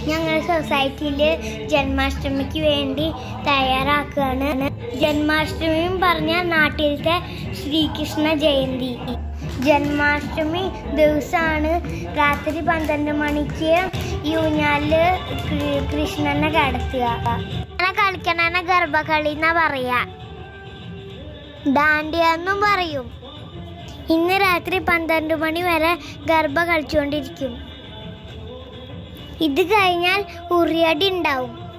ഞങ്ങൾ സൊസൈറ്റിയിൽ ജന്മാഷ്ടമിക്ക് വേണ്ടി തയ്യാറാക്കുകയാണ് ജന്മാഷ്ടമിയും പറഞ്ഞ നാട്ടിലത്തെ ശ്രീകൃഷ്ണ ജയന്തി ജന്മാഷ്ടമി ദിവസമാണ് രാത്രി പന്ത്രണ്ട് മണിക്ക് ഈ ഊഞ്ഞാലില് കൃ- കൃഷ്ണനെ കിടത്തുക അങ്ങനെ കളിക്കണ ഗർഭകളി എന്നാ പറയാ ഡാൻഡിയ എന്നും പറയും ഇന്ന് രാത്രി പന്ത്രണ്ട് മണി വരെ ഗർഭ കളിച്ചുകൊണ്ടിരിക്കും ഇത് കഴിഞ്ഞാൽ ഉറിയടി ഉണ്ടാവും